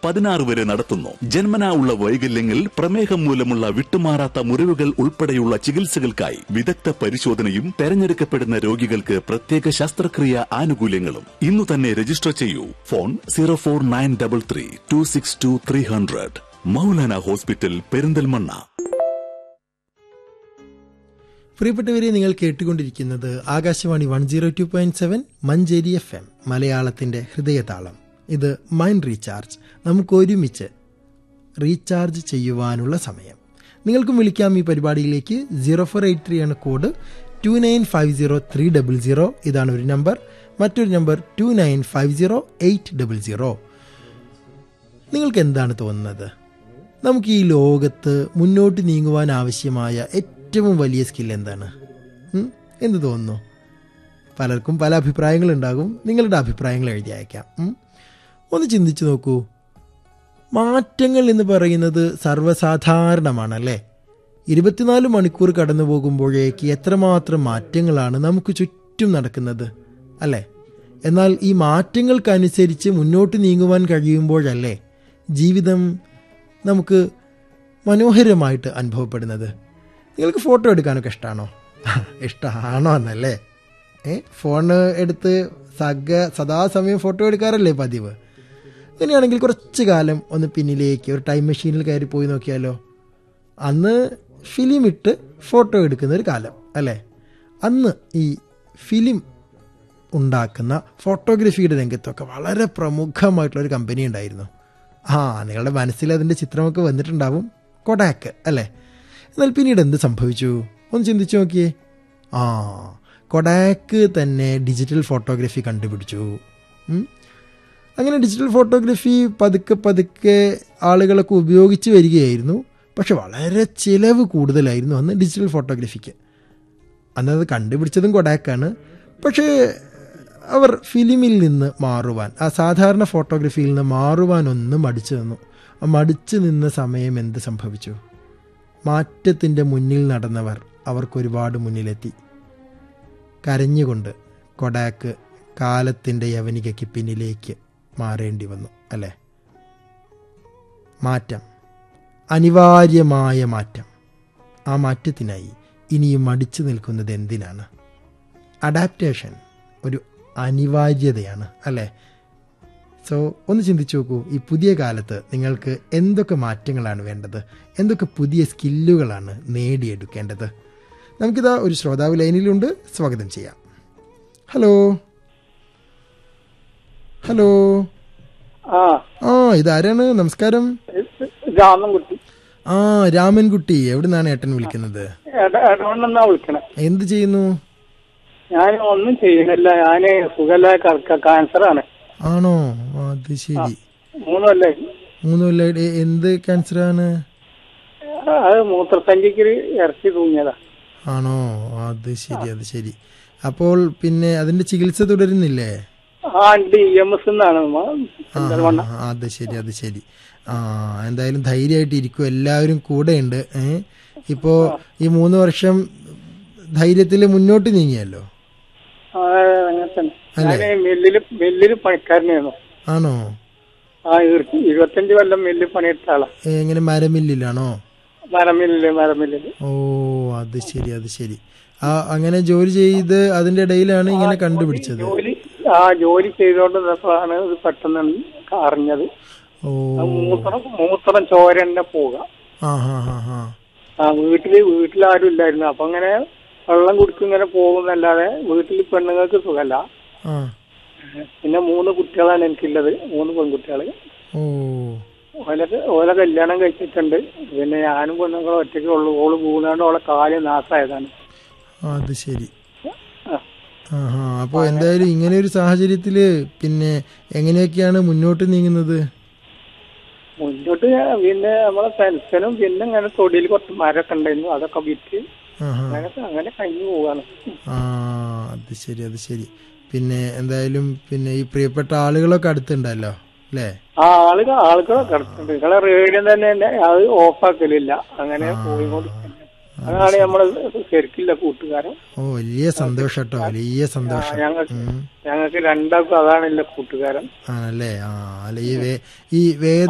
പതിനാറ് വരെ നടത്തുന്നു ജന്മനാ ഉള്ള വൈകല്യങ്ങൾ പ്രമേഹം മൂലമുള്ള വിട്ടുമാറാത്ത മുറിവുകൾ ഉൾപ്പെടെയുള്ള ചികിത്സകൾക്കായി വിദഗ്ധ പരിശോധനയും തെരഞ്ഞെടുക്കപ്പെടുന്ന രോഗികൾക്ക് പ്രത്യേക ശസ്ത്രക്രിയ ആനുകൂല്യങ്ങളും ഇന്നു തന്നെ രജിസ്റ്റർ ചെയ്യൂ phone zero four nine double three two six two three hundred Maulana hospital Perinthalmanna പ്രിയപ്പെട്ടവരെ നിങ്ങൾ കേട്ടുകൊണ്ടിരിക്കുന്നത് Akashvani one zero two point seven Manjeri F M മലയാളത്തിന്റെ ഹൃദയതാളം ഇത് മൈൻഡ് റീചാർജ് നമുക്ക് ഒരുമിച്ച് റീചാർജ് ചെയ്യുവാനുള്ള സമയം നിങ്ങൾക്കും വിളിക്കാം ഈ പരിപാടിയിലേക്ക് സീറോ ഫോർ എയ്റ്റ് ത്രീ ആണ് code two nine five zero three double zero ഇതാണ് ഒരു നമ്പർ മറ്റൊരു number two nine five zero eight double zero നിങ്ങൾക്ക് എന്താണ് തോന്നുന്നത് നമുക്ക് ഈ ലോകത്ത് മുന്നോട്ട് നീങ്ങുവാൻ ആവശ്യമായ ഏറ്റവും വലിയ സ്കിൽ എന്താണ് ഉം? എന്ത് തോന്നുന്നു പലർക്കും പല അഭിപ്രായങ്ങളുണ്ടാകും നിങ്ങളുടെ അഭിപ്രായങ്ങൾ എഴുതി അയക്കാം ഉം? ഒന്ന് ചിന്തിച്ചു നോക്കൂ മാറ്റങ്ങൾ എന്ന് പറയുന്നത് സർവ്വസാധാരണമാണല്ലേ ഇരുപത്തിനാല് മണിക്കൂർ കടന്നു പോകുമ്പോഴേക്ക് എത്രമാത്രം മാറ്റങ്ങളാണ് നമുക്ക് ചുറ്റും നടക്കുന്നത് അല്ലേ എന്നാൽ ഈ മാറ്റങ്ങൾക്കനുസരിച്ച് മുന്നോട്ട് നീങ്ങുവാൻ കഴിയുമ്പോഴല്ലേ ജീവിതം നമുക്ക് മനോഹരമായിട്ട് അനുഭവപ്പെടുന്നത് നിങ്ങൾക്ക് ഫോട്ടോ എടുക്കാനൊക്കെ ഇഷ്ടമാണോ ഇഷ്ടമാണോ എന്നല്ലേ ഏ ഫോണ് എടുത്ത് സഗ സദാസമയം ഫോട്ടോ എടുക്കാറല്ലേ പതിവ് അങ്ങനെയാണെങ്കിൽ കുറച്ച് കാലം ഒന്ന് പിന്നിലേക്ക് ഒരു ടൈം മെഷീനിൽ കയറി പോയി നോക്കിയാലോ അന്ന് ഫിലിം ഇട്ട് ഫോട്ടോ എടുക്കുന്ന ഒരു കാലം അല്ലേ അന്ന് ഈ ഫിലിം ഉണ്ടാക്കുന്ന ഫോട്ടോഗ്രഫിയുടെ രംഗത്തൊക്കെ വളരെ പ്രമുഖമായിട്ടുള്ള ഒരു കമ്പനി ഉണ്ടായിരുന്നു ആ നിങ്ങളുടെ മനസ്സിൽ അതിൻ്റെ ചിത്രമൊക്കെ വന്നിട്ടുണ്ടാവും കൊടാക്ക് അല്ലേ എന്നാൽ പിന്നീട് എന്ത് സംഭവിച്ചു ഒന്ന് ചിന്തിച്ചു നോക്കിയേ ആ കൊടാക്ക് തന്നെ ഡിജിറ്റൽ ഫോട്ടോഗ്രഫി കണ്ടുപിടിച്ചു ഉം. അങ്ങനെ ഡിജിറ്റൽ ഫോട്ടോഗ്രഫി പതുക്കെ പതുക്കെ ആളുകളൊക്കെ ഉപയോഗിച്ച് വരികയായിരുന്നു പക്ഷെ വളരെ ചിലവ് കൂടുതലായിരുന്നു അന്ന് ഡിജിറ്റൽ ഫോട്ടോഗ്രഫിക്ക് അന്നത് കണ്ടുപിടിച്ചതും കൊടാക്കാണ് പക്ഷേ അവർ ഫിലിമിൽ നിന്ന് മാറുവാൻ ആ സാധാരണ ഫോട്ടോഗ്രഫിയിൽ നിന്ന് മാറുവാൻ ഒന്ന് മടിച്ചു നിന്നു ആ മടിച്ചു നിന്ന സമയം എന്ത് സംഭവിച്ചു മാറ്റത്തിൻ്റെ മുന്നിൽ നടന്നവർ അവർക്കൊരുപാട് മുന്നിലെത്തി കരഞ്ഞുകൊണ്ട് കൊടാക്ക് കാലത്തിൻ്റെ യവനികയ്ക്ക് പിന്നിലേക്ക് മാറേണ്ടി വന്നു അല്ലേ മാറ്റം അനിവാര്യമായ മാറ്റം ആ മാറ്റത്തിനായി ഇനിയും മടിച്ചു നിൽക്കുന്നത് എന്തിനാണ് അഡാപ്റ്റേഷൻ ഒരു അനിവാര്യതയാണ് അല്ലേ സോ ഒന്ന് ചിന്തിച്ചു നോക്കൂ ഈ പുതിയ കാലത്ത് നിങ്ങൾക്ക് എന്തൊക്കെ മാറ്റങ്ങളാണ് വേണ്ടത് എന്തൊക്കെ പുതിയ സ്കില്ലുകളാണ് നേടിയെടുക്കേണ്ടത് നമുക്കിതാ ഒരു ശ്രോതാവ് ലൈനിലുണ്ട് സ്വാഗതം ചെയ്യാം ഹലോ ഹലോ ആ ആ ഇതാരാണ് നമസ്കാരം രാമൻകുട്ടി ആ രാമൻകുട്ടി എവിടെ നിന്നാണ് ഏട്ടൻ വിളിക്കുന്നത് എടവണ്ണെന്നാ വിളിക്കണേ എന്ത് ചെയ്യുന്നു ഞാൻ ഒന്നും ചെയ്യണില്ല ഞാന് സുഖമില്ലാതെ കിടക്ക ക്യാൻസറാണ് ആണോ അത് ശരി മൂന്ന് കൊല്ലേ മൂന്ന് കൊല്ലം എന്ത് ക്യാൻസർ ആണ് അത് മൂത്രസഞ്ചിക്ക് ഇറച്ചി തൂങ്ങിയതാ ആണോ അത് ശരി അത് ശരി അപ്പോൾ പിന്നെ അതിന്റെ ചികിത്സ തുടരുന്നില്ലേ ആ ഉണ്ട് ഇ എം എസ് എന്നാണ് ആ, ആ, ആ, അത് ശരി അത് ശരി ആ എന്തായാലും ധൈര്യമായിട്ട് ഇരിക്കും എല്ലാവരും കൂടെയുണ്ട് ഏ ഇപ്പോ ഈ മൂന്ന് വർഷം ധൈര്യത്തിൽ മുന്നോട്ട് നീങ്ങിയല്ലോ അങ്ങനെ തന്നെ ഞാൻ മില്ലില് മില്ലില് പണിക്കാരനായിരുന്നു ആണോ ആ ഇർ- ഇരുപത്തഞ്ച് കൊല്ലം മില്ലിൽ പണിയെടുത്ത ആളാ ഏ, എങ്ങനെ മരമില്ലിലാണോ മരമില്ലില് മരമില്ലില് ഓ അത് ശരി അത് ശരി ആ അങ്ങനെ ജോലി ചെയ്ത് അതിന്റെ ഇടയിലാണ് ഇങ്ങനെ കണ്ടുപിടിച്ചത് ജോലി ആ ജോലി ചെയ്തോണ്ട് നിന്നപ്പോഴാണ് ഇത് പെട്ടെന്ന് അറിഞ്ഞത് ഓ ആ മൂത്രം മൂത്രം ചോര തന്നെ പോവുക ആ ഹാ ഹാ ഹാ ആ വീട്ടില് വീട്ടിലാരും ഇല്ലായിരുന്നു അപ്പൊ അങ്ങനെ വെള്ളം കുടിക്കും ഇങ്ങനെ പോകുന്നല്ലാതെ വീട്ടിൽ പെണ്ണുങ്ങൾക്ക് സുഖമല്ല ആ പിന്നെ മൂന്ന് കുട്ടികളാണ് എനിക്കുള്ളത് മൂന്ന് പെൺകുട്ടികള് ഓ ഓലൊക്കെ ഓല കല്യാണം കഴിച്ചിട്ടുണ്ട് പിന്നെ ഞാനും പെണ്ണുങ്ങളും ഒറ്റയ്ക്ക് ഉള്ളു ഓള് വീണാണ്ട് ഓളെ കാല് നാശമായതാണ് അത് ശരി ആ. ആഹാ അപ്പോൾ എന്തായാലും ഇങ്ങനെ ഒരു സാഹചര്യത്തില് പിന്നെ എങ്ങനെയൊക്കെയാണ് മുന്നോട്ട് നീങ്ങുന്നത് മുന്നോട്ട് ഞാൻ പിന്നെ നമ്മളെ പെൻഷനും പിന്നെ ഇങ്ങനെ തൊടിയിൽ കുറച്ച് മരമൊക്കെ ഉണ്ടായിരുന്നു അതൊക്കെ വിറ്റ് ആഹാ അങ്ങനെ അങ്ങനെ കഴിഞ്ഞു പോവാണ് ആ അത് ശരി അത് ശരി പിന്നെ എന്തായാലും പിന്നെ ഈ പ്രിയപ്പെട്ട ആളുകളൊക്കെ അടുത്തുണ്ടല്ലോ അല്ലേ ആ ആളുകൾ ആളുകളൊക്കെ കിടക്കുന്നുണ്ട് നിങ്ങളെ റേഡിയോ തന്നെ എന്നെ അത് ഓഫാക്കലില്ല അങ്ങനെ പോയിക്കൊണ്ടിരിക്കുന്നത് അതാണ് നമ്മള് ശരിക്കില്ല കൂട്ടുകാരൻ ഓ വലിയ സന്തോഷം കേട്ടോ വലിയ സന്തോഷം ഞങ്ങൾക്ക് ഉം. ഞങ്ങൾക്ക് രണ്ടാൾക്കും അതാണല്ല കൂട്ടുകാരൻ ആണല്ലേ ആ അല്ല ഈ വേ ഈ വേദ